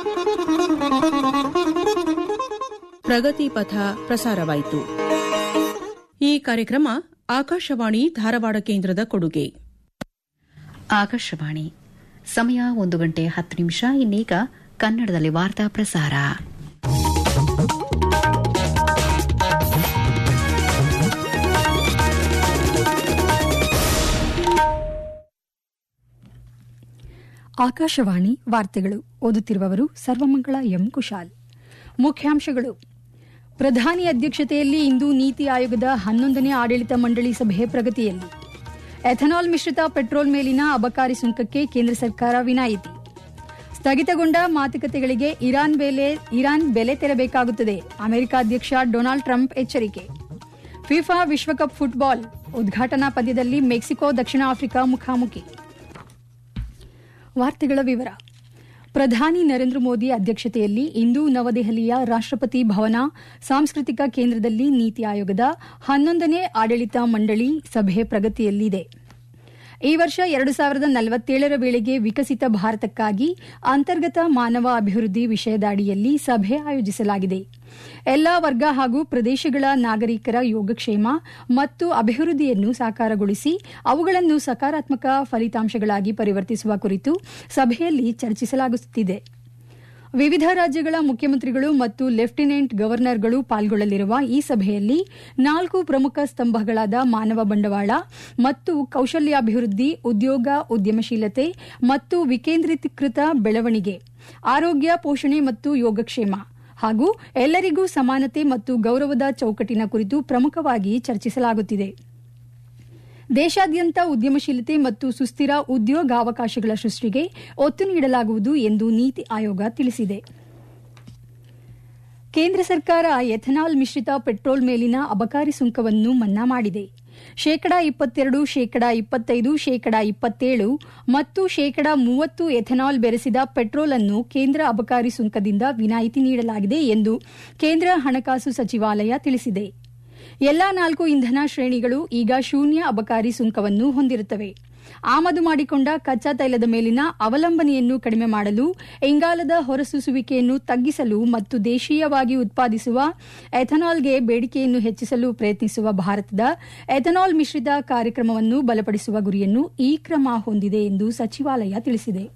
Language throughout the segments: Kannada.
ಪ್ರಗತಿ ಪಥ ಪ್ರಸಾರವಾಯಿತು ಈ ಕಾರ್ಯಕ್ರಮ ಆಕಾಶವಾಣಿ ಧಾರವಾಡ ಕೇಂದ್ರದ ಕೊಡುಗೆ ಆಕಾಶವಾಣಿ ಸಮಯ ಒಂದು ಗಂಟೆ ಹತ್ತು ನಿಮಿಷ ಇನ್ನೀಗ ಕನ್ನಡದಲ್ಲಿ ವಾರ್ತಾ ಪ್ರಸಾರ ಆಕಾಶವಾಣಿ ವಾರ್ತೆಗಳು ಓದುತ್ತಿರುವವರು ಸರ್ವಮಂಗಳ ಎಂ ಕುಶಾಲ್ ಮುಖ್ಯಾಂಶಗಳು ಪ್ರಧಾನಿ ಅಧ್ಯಕ್ಷತೆಯಲ್ಲಿ ಇಂದು ನೀತಿ ಆಯೋಗದ ಹನ್ನೊಂದನೇ ಆಡಳಿತ ಮಂಡಳಿ ಸಭೆ ಪ್ರಗತಿಯಲ್ಲಿ ಎಥನಾಲ್ ಮಿಶ್ರಿತ ಪೆಟ್ರೋಲ್ ಮೇಲಿನ ಅಬಕಾರಿ ಸುಂಕಕ್ಕೆ ಕೇಂದ್ರ ಸರ್ಕಾರ ವಿನಾಯಿತಿ ಸ್ಥಗಿತಗೊಂಡ ಮಾತುಕತೆಗಳಿಗೆ ಇರಾನ್ ಬೆಲೆ ಇರಾನ್ ಬೆಲೆ ತೆರಬೇಕಾಗುತ್ತದೆ ಅಮೆರಿಕ ಅಧ್ಯಕ್ಷ ಡೊನಾಲ್ಡ್ ಟ್ರಂಪ್ ಎಚ್ಚರಿಕೆ ಫಿಫಾ ವಿಶ್ವಕಪ್ ಫುಟ್ಬಾಲ್ ಉದ್ಘಾಟನಾ ಪಂದ್ಯದಲ್ಲಿ ಮೆಕ್ಸಿಕೋ ದಕ್ಷಿಣ ಆಫ್ರಿಕಾ ಮುಖಾಮುಖಿ ವಾರ್ತೆಗಳ ವಿವರ ಪ್ರಧಾನಿ ನರೇಂದ್ರ ಮೋದಿ ಅಧ್ಯಕ್ಷತೆಯಲ್ಲಿ ಇಂದು ನವದೆಹಲಿಯ ರಾಷ್ಟಪತಿ ಭವನ ಸಾಂಸ್ಕೃತಿಕ ಕೇಂದ್ರದಲ್ಲಿ ನೀತಿ ಆಯೋಗದ ಹನ್ನೊಂದನೇ ಆಡಳಿತ ಮಂಡಳಿ ಸಭೆ ಪ್ರಗತಿಯಲ್ಲಿದೆ ಈ ವರ್ಷ ಎರಡು ಸಾವಿರದ ನಲವತ್ತೇಳರ ವೇಳೆಗೆ ವಿಕಸಿತ ಭಾರತಕ್ಕಾಗಿ ಅಂತರ್ಗತ ಮಾನವ ಅಭಿವೃದ್ಧಿ ವಿಷಯದ ಅಡಿಯಲ್ಲಿ ಸಭೆ ಆಯೋಜಿಸಲಾಗಿದೆ ಎಲ್ಲಾ ವರ್ಗ ಹಾಗೂ ಪ್ರದೇಶಗಳ ನಾಗರಿಕರ ಯೋಗಕ್ಷೇಮ ಮತ್ತು ಅಭಿವೃದ್ಧಿಯನ್ನು ಸಾಕಾರಗೊಳಿಸಿ ಅವುಗಳನ್ನು ಸಕಾರಾತ್ಮಕ ಫಲಿತಾಂಶಗಳಾಗಿ ಪರಿವರ್ತಿಸುವ ಕುರಿತು ಸಭೆಯಲ್ಲಿ ಚರ್ಚಿಸಲಾಗುತ್ತಿದೆ ವಿವಿಧ ರಾಜ್ಯಗಳ ಮುಖ್ಯಮಂತ್ರಿಗಳು ಮತ್ತು ಲೆಫ್ಟಿನೆಂಟ್ ಗವರ್ನರ್ಗಳು ಪಾಲ್ಗೊಳ್ಳಲಿರುವ ಈ ಸಭೆಯಲ್ಲಿ ನಾಲ್ಕು ಪ್ರಮುಖ ಸ್ತಂಭಗಳಾದ ಮಾನವ ಬಂಡವಾಳ ಮತ್ತು ಕೌಶಲ್ಯಾಭಿವೃದ್ಧಿ ಉದ್ಯೋಗ ಉದ್ಯಮಶೀಲತೆ ಮತ್ತು ವಿಕೇಂದ್ರೀಕೃತ ಬೆಳವಣಿಗೆ ಆರೋಗ್ಯ ಪೋಷಣೆ ಮತ್ತು ಯೋಗಕ್ಷೇಮ ಹಾಗೂ ಎಲ್ಲರಿಗೂ ಸಮಾನತೆ ಮತ್ತು ಗೌರವದ ಚೌಕಟ್ಟಿನ ಕುರಿತು ಪ್ರಮುಖವಾಗಿ ಚರ್ಚಿಸಲಾಗುತ್ತಿದೆ ದೇಶಾದ್ಯಂತ ಉದ್ಯಮಶೀಲತೆ ಮತ್ತು ಸುಸ್ಥಿರ ಉದ್ಯೋಗಾವಕಾಶಗಳ ಸೃಷ್ಟಿಗೆ ಒತ್ತು ನೀಡಲಾಗುವುದು ಎಂದು ನೀತಿ ಆಯೋಗ ತಿಳಿಸಿದೆ ಕೇಂದ್ರ ಸರ್ಕಾರ ಎಥನಾಲ್ ಮಿಶ್ರಿತ ಪೆಟ್ರೋಲ್ ಮೇಲಿನ ಅಬಕಾರಿ ಸುಂಕವನ್ನು ಮನ್ನಾ ಮಾಡಿದೆ ಶೇಕಡಾ ಇಪ್ಪತ್ತೆರಡು ಶೇಕಡಾ ಇಪ್ಪತ್ತೈದು ಶೇಕಡಾ ಇಪ್ಪತ್ತೇಳು ಮತ್ತು ಶೇಕಡಾ ಮೂವತ್ತು ಎಥನಾಲ್ ಬೆರೆಸಿದ ಪೆಟ್ರೋಲ್ ಅನ್ನು ಕೇಂದ್ರ ಅಬಕಾರಿ ಸುಂಕದಿಂದ ವಿನಾಯಿತಿ ನೀಡಲಾಗಿದೆ ಎಂದು ಕೇಂದ್ರ ಹಣಕಾಸು ಸಚಿವಾಲಯ ತಿಳಿಸಿದೆ ಎಲ್ಲಾ ನಾಲ್ಕು ಇಂಧನ ಶ್ರೇಣಿಗಳು ಈಗ ಶೂನ್ಯ ಅಬಕಾರಿ ಸುಂಕವನ್ನು ಹೊಂದಿರುತ್ತವೆ ಆಮದು ಮಾಡಿಕೊಂಡ ಕಚ್ಚಾ ತೈಲದ ಮೇಲಿನ ಅವಲಂಬನೆಯನ್ನು ಕಡಿಮೆ ಮಾಡಲು ಇಂಗಾಲದ ಹೊರಸೂಸುವಿಕೆಯನ್ನು ತಗ್ಗಿಸಲು ಮತ್ತು ದೇಶೀಯವಾಗಿ ಉತ್ಪಾದಿಸುವ ಎಥನಾಲ್ಗೆ ಬೇಡಿಕೆಯನ್ನು ಹೆಚ್ಚಿಸಲು ಪ್ರಯತ್ನಿಸುವ ಭಾರತದ ಎಥನಾಲ್ ಮಿಶ್ರಿತ ಕಾರ್ಯಕ್ರಮವನ್ನು ಬಲಪಡಿಸುವ ಗುರಿಯನ್ನು ಈ ಕ್ರಮ ಹೊಂದಿದೆ ಎಂದು ಸಚಿವಾಲಯ ತಿಳಿಸಿದೆ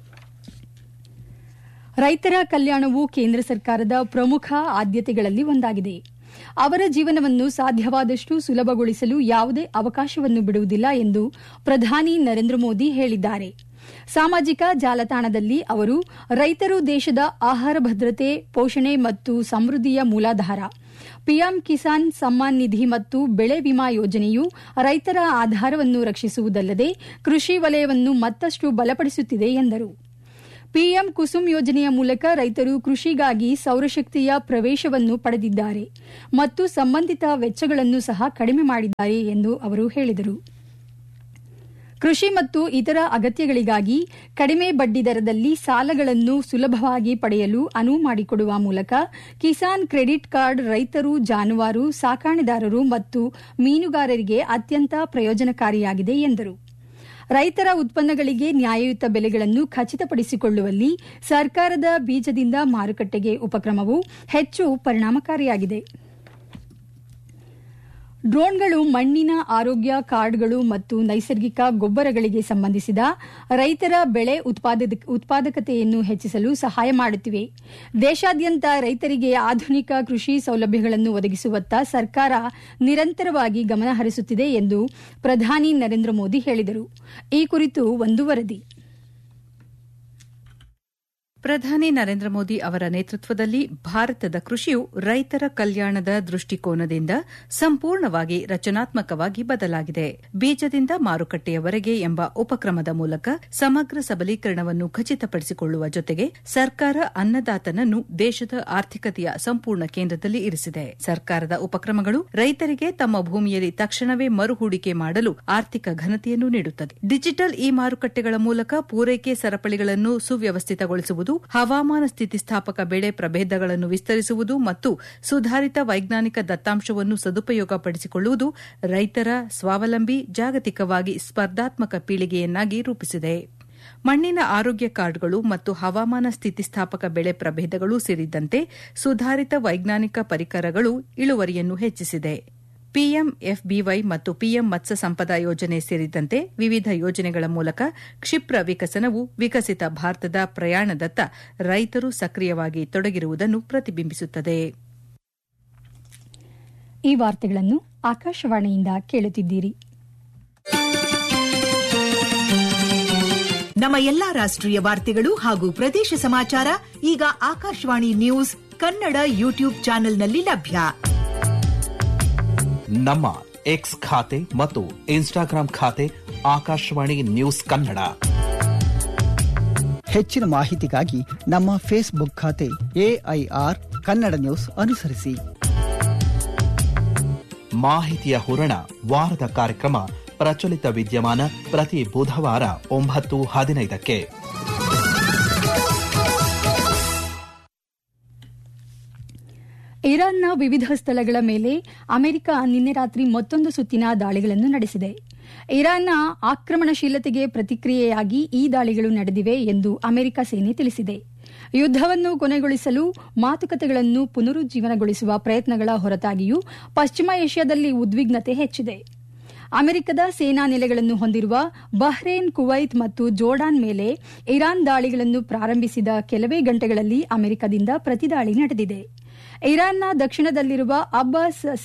ರೈತರ ಕಲ್ಯಾಣವು ಕೇಂದ್ರ ಸರ್ಕಾರದ ಪ್ರಮುಖ ಆದ್ಯತೆಗಳಲ್ಲಿ ಒಂದಾಗಿದೆ ಅವರ ಜೀವನವನ್ನು ಸಾಧ್ಯವಾದಷ್ಟು ಸುಲಭಗೊಳಿಸಲು ಯಾವುದೇ ಅವಕಾಶವನ್ನು ಬಿಡುವುದಿಲ್ಲ ಎಂದು ಪ್ರಧಾನಿ ನರೇಂದ್ರ ಮೋದಿ ಹೇಳಿದ್ದಾರೆ ಸಾಮಾಜಿಕ ಜಾಲತಾಣದಲ್ಲಿ ಅವರು ರೈತರು ದೇಶದ ಆಹಾರ ಭದ್ರತೆ ಪೋಷಣೆ ಮತ್ತು ಸಮೃದ್ಧಿಯ ಮೂಲಾಧಾರ ಪಿಎಂ ಕಿಸಾನ್ ಸಮ್ಮಾನ್ ನಿಧಿ ಮತ್ತು ಬೆಳೆ ವಿಮಾ ಯೋಜನೆಯು ರೈತರ ಆಧಾರವನ್ನು ರಕ್ಷಿಸುವುದಲ್ಲದೆ ಕೃಷಿ ವಲಯವನ್ನು ಮತ್ತಷ್ಟು ಬಲಪಡಿಸುತ್ತಿದೆ ಎಂದರು ಪಿಎಂ ಕುಸುಮ್ ಯೋಜನೆಯ ಮೂಲಕ ರೈತರು ಕೃಷಿಗಾಗಿ ಸೌರಶಕ್ತಿಯ ಪ್ರವೇಶವನ್ನು ಪಡೆದಿದ್ದಾರೆ ಮತ್ತು ಸಂಬಂಧಿತ ವೆಚ್ಚಗಳನ್ನು ಸಹ ಕಡಿಮೆ ಮಾಡಿದ್ದಾರೆ ಎಂದು ಅವರು ಹೇಳಿದರು ಕೃಷಿ ಮತ್ತು ಇತರ ಅಗತ್ಯಗಳಿಗಾಗಿ ಕಡಿಮೆ ಬಡ್ಡಿ ದರದಲ್ಲಿ ಸಾಲಗಳನ್ನು ಸುಲಭವಾಗಿ ಪಡೆಯಲು ಅನುವು ಮಾಡಿಕೊಡುವ ಮೂಲಕ ಕಿಸಾನ್ ಕ್ರೆಡಿಟ್ ಕಾರ್ಡ್ ರೈತರು ಜಾನುವಾರು ಸಾಕಾಣೆದಾರರು ಮತ್ತು ಮೀನುಗಾರರಿಗೆ ಅತ್ಯಂತ ಪ್ರಯೋಜನಕಾರಿಯಾಗಿದೆ ಎಂದರು ರೈತರ ಉತ್ಪನ್ನಗಳಿಗೆ ನ್ಯಾಯಯುತ ಬೆಲೆಗಳನ್ನು ಖಚಿತಪಡಿಸಿಕೊಳ್ಳುವಲ್ಲಿ ಸರ್ಕಾರದ ಬೀಜದಿಂದ ಮಾರುಕಟ್ಟೆಗೆ ಉಪಕ್ರಮವು ಹೆಚ್ಚು ಪರಿಣಾಮಕಾರಿಯಾಗಿದೆ ಡ್ರೋನ್ಗಳು ಮಣ್ಣಿನ ಆರೋಗ್ಯ ಕಾರ್ಡ್ಗಳು ಮತ್ತು ನೈಸರ್ಗಿಕ ಗೊಬ್ಬರಗಳಿಗೆ ಸಂಬಂಧಿಸಿದ ರೈತರ ಬೆಳೆ ಉತ್ಪಾದಕತೆಯನ್ನು ಹೆಚ್ಚಿಸಲು ಸಹಾಯ ಮಾಡುತ್ತಿವೆ ದೇಶಾದ್ಯಂತ ರೈತರಿಗೆ ಆಧುನಿಕ ಕೃಷಿ ಸೌಲಭ್ಯಗಳನ್ನು ಒದಗಿಸುವತ್ತ ಸರ್ಕಾರ ನಿರಂತರವಾಗಿ ಗಮನ ಹರಿಸುತ್ತಿದೆ ಎಂದು ಪ್ರಧಾನಿ ನರೇಂದ್ರ ಮೋದಿ ಹೇಳಿದರು ಈ ಕುರಿತು ಒಂದು ವರದಿ ಪ್ರಧಾನಿ ನರೇಂದ್ರ ಮೋದಿ ಅವರ ನೇತೃತ್ವದಲ್ಲಿ ಭಾರತದ ಕೃಷಿಯು ರೈತರ ಕಲ್ಯಾಣದ ದೃಷ್ಟಿಕೋನದಿಂದ ಸಂಪೂರ್ಣವಾಗಿ ರಚನಾತ್ಮಕವಾಗಿ ಬದಲಾಗಿದೆ ಬೀಜದಿಂದ ಮಾರುಕಟ್ಟೆಯವರೆಗೆ ಎಂಬ ಉಪಕ್ರಮದ ಮೂಲಕ ಸಮಗ್ರ ಸಬಲೀಕರಣವನ್ನು ಖಚಿತಪಡಿಸಿಕೊಳ್ಳುವ ಜೊತೆಗೆ ಸರ್ಕಾರ ಅನ್ನದಾತನನ್ನು ದೇಶದ ಆರ್ಥಿಕತೆಯ ಸಂಪೂರ್ಣ ಕೇಂದ್ರದಲ್ಲಿ ಇರಿಸಿದೆ ಸರ್ಕಾರದ ಉಪಕ್ರಮಗಳು ರೈತರಿಗೆ ತಮ್ಮ ಭೂಮಿಯಲ್ಲಿ ತಕ್ಷಣವೇ ಮರು ಹೂಡಿಕೆ ಮಾಡಲು ಆರ್ಥಿಕ ಘನತೆಯನ್ನು ನೀಡುತ್ತದೆ ಡಿಜಿಟಲ್ ಇ ಮಾರುಕಟ್ಟೆಗಳ ಮೂಲಕ ಪೂರೈಕೆ ಸರಪಳಿಗಳನ್ನು ಸುವ್ಯವಸ್ಥಿತಗೊಳಿಸುವುದು ಹವಾಮಾನ ಸ್ಥಿತಿಸ್ಥಾಪಕ ಬೆಳೆ ಪ್ರಭೇದಗಳನ್ನು ವಿಸ್ತರಿಸುವುದು ಮತ್ತು ಸುಧಾರಿತ ವೈಜ್ಞಾನಿಕ ದತ್ತಾಂಶವನ್ನು ಸದುಪಯೋಗಪಡಿಸಿಕೊಳ್ಳುವುದು ರೈತರ ಸ್ವಾವಲಂಬಿ ಜಾಗತಿಕವಾಗಿ ಸ್ಪರ್ಧಾತ್ಮಕ ಪೀಳಿಗೆಯನ್ನಾಗಿ ರೂಪಿಸಿದೆ ಮಣ್ಣಿನ ಆರೋಗ್ಯ ಕಾರ್ಡ್ಗಳು ಮತ್ತು ಹವಾಮಾನ ಸ್ಥಿತಿಸ್ಥಾಪಕ ಬೆಳೆ ಪ್ರಭೇದಗಳು ಸೇರಿದಂತೆ ಸುಧಾರಿತ ವೈಜ್ಞಾನಿಕ ಪರಿಕರಗಳು ಇಳುವರಿಯನ್ನು ಹೆಚ್ಚಿಸಿದೆ ಪಿಎಂ ಎಫ್ಬಿವೈ ಮತ್ತು ಪಿಎಂ ಮತ್ಸ್ಯ ಸಂಪದ ಯೋಜನೆ ಸೇರಿದಂತೆ ವಿವಿಧ ಯೋಜನೆಗಳ ಮೂಲಕ ಕ್ಷಿಪ್ರ ವಿಕಸನವು ವಿಕಸಿತ ಭಾರತದ ಪ್ರಯಾಣದತ್ತ ರೈತರು ಸಕ್ರಿಯವಾಗಿ ತೊಡಗಿರುವುದನ್ನು ಪ್ರತಿಬಿಂಬಿಸುತ್ತದೆ ಈ ವಾರ್ತೆಗಳನ್ನು ಆಕಾಶವಾಣಿಯಿಂದ ಕೇಳುತ್ತಿದ್ದೀರಿ ನಮ್ಮ ಎಲ್ಲಾ ರಾಷ್ಟ್ರೀಯ ವಾರ್ತೆಗಳು ಹಾಗೂ ಪ್ರದೇಶ ಸಮಾಚಾರ ಈಗ ಆಕಾಶವಾಣಿ ನ್ಯೂಸ್ ಕನ್ನಡ ಯೂಟ್ಯೂಬ್ ಚಾನೆಲ್ನಲ್ಲಿ ಲಭ್ಯ ನಮ್ಮ ಎಕ್ಸ್ ಖಾತೆ ಮತ್ತು ಇನ್ಸ್ಟಾಗ್ರಾಂ ಖಾತೆ ಆಕಾಶವಾಣಿ ನ್ಯೂಸ್ ಕನ್ನಡ ಹೆಚ್ಚಿನ ಮಾಹಿತಿಗಾಗಿ ನಮ್ಮ ಫೇಸ್ಬುಕ್ ಖಾತೆ ಎಐಆರ್ ಕನ್ನಡ ನ್ಯೂಸ್ ಅನುಸರಿಸಿ ಮಾಹಿತಿಯ ಹೂರಣ ವಾರದ ಕಾರ್ಯಕ್ರಮ ಪ್ರಚಲಿತ ವಿದ್ಯಮಾನ ಪ್ರತಿ ಬುಧವಾರ ಒಂಬತ್ತು ಹದಿನೈದಕ್ಕೆ ಇರಾನ್ನ ವಿವಿಧ ಸ್ಥಳಗಳ ಮೇಲೆ ಅಮೆರಿಕ ನಿನ್ನೆ ರಾತ್ರಿ ಮತ್ತೊಂದು ಸುತ್ತಿನ ದಾಳಿಗಳನ್ನು ನಡೆಸಿದೆ ಇರಾನ್ನ ಆಕ್ರಮಣಶೀಲತೆಗೆ ಪ್ರತಿಕ್ರಿಯೆಯಾಗಿ ಈ ದಾಳಿಗಳು ನಡೆದಿವೆ ಎಂದು ಅಮೆರಿಕ ಸೇನೆ ತಿಳಿಸಿದೆ ಯುದ್ದವನ್ನು ಕೊನೆಗೊಳಿಸಲು ಮಾತುಕತೆಗಳನ್ನು ಪುನರುಜ್ಜೀವನಗೊಳಿಸುವ ಪ್ರಯತ್ನಗಳ ಹೊರತಾಗಿಯೂ ಪಶ್ಚಿಮ ಏಷ್ಯಾದಲ್ಲಿ ಉದ್ವಿಗ್ನತೆ ಹೆಚ್ಚಿದೆ ಅಮೆರಿಕದ ಸೇನಾ ನೆಲೆಗಳನ್ನು ಹೊಂದಿರುವ ಬಹ್ರೇನ್ ಕುವೈತ್ ಮತ್ತು ಜೋರ್ಡಾನ್ ಮೇಲೆ ಇರಾನ್ ದಾಳಿಗಳನ್ನು ಪ್ರಾರಂಭಿಸಿದ ಕೆಲವೇ ಗಂಟೆಗಳಲ್ಲಿ ಅಮೆರಿಕದಿಂದ ಪ್ರತಿದಾಳಿ ನಡೆದಿದೆ ಇರಾನ್ನ ದಕ್ಷಿಣದಲ್ಲಿರುವ ಅಬ್ಬಾಸ್